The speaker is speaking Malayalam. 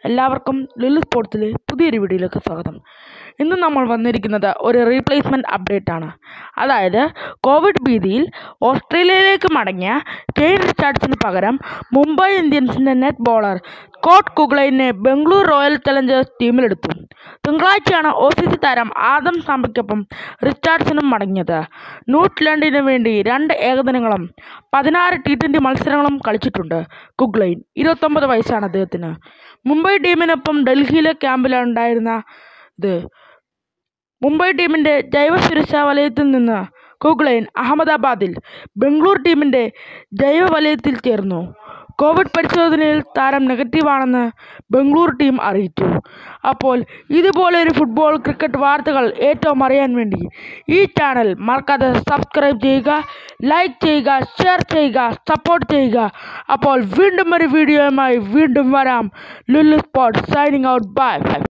എല്ലാവർക്കും ലുലു സ്പോർട്സിലെ പുതിയൊരു വീഡിയോയിലേക്ക് സ്വാഗതം ഇന്ന് നമ്മൾ വന്നിരിക്കുന്നത് ഒരു റീപ്ലേസ്മെൻറ്റ് അപ്ഡേറ്റ് ആണ് അതായത് കോവിഡ് ഭീതിയിൽ ഓസ്ട്രേലിയയിലേക്ക് മടങ്ങിയ കെയ്ൻ റിച്ചാർഡ്സിന് പകരം മുംബൈ ഇന്ത്യൻസിൻ്റെ നെറ്റ് ബോളർ സ്കോട്ട് കുഗ്ലൈനെ ബംഗളൂരു റോയൽ ചലഞ്ചേഴ്സ് ടീമിലെടുത്തു തിങ്കളാഴ്ചയാണ് ഓസീസി താരം ആദം സാമ്പയ്ക്കൊപ്പം റിച്ചാർഡ്സണും മടങ്ങിയത് ന്യൂസിലൻഡിന് വേണ്ടി രണ്ട് ഏകദിനങ്ങളും പതിനാറ് ടി ട്വൻ്റി മത്സരങ്ങളും കളിച്ചിട്ടുണ്ട് കുഗ്ലൈൻ ഇരുപത്തൊമ്പത് വയസ്സാണ് അദ്ദേഹത്തിന് മുംബൈ ടീമിനൊപ്പം ഡൽഹിയിലെ ക്യാമ്പിലാണ് ഉണ്ടായിരുന്ന ഇത് മുംബൈ ടീമിൻ്റെ ജൈവ സുരക്ഷാ വലയത്തിൽ നിന്ന് കുഗ്ലൈൻ അഹമ്മദാബാദിൽ ബംഗളൂരു ടീമിൻ്റെ ജൈവ വലയത്തിൽ ചേർന്നു കോവിഡ് പരിശോധനയിൽ താരം നെഗറ്റീവാണെന്ന് ബംഗളൂരു ടീം അറിയിച്ചു അപ്പോൾ ഇതുപോലൊരു ഫുട്ബോൾ ക്രിക്കറ്റ് വാർത്തകൾ ഏറ്റവും അറിയാൻ വേണ്ടി ഈ ചാനൽ മറക്കാതെ സബ്സ്ക്രൈബ് ചെയ്യുക ലൈക്ക് ചെയ്യുക ഷെയർ ചെയ്യുക സപ്പോർട്ട് ചെയ്യുക അപ്പോൾ വീണ്ടും ഒരു വീഡിയോയുമായി വീണ്ടും വരാം Lulu spot signing out by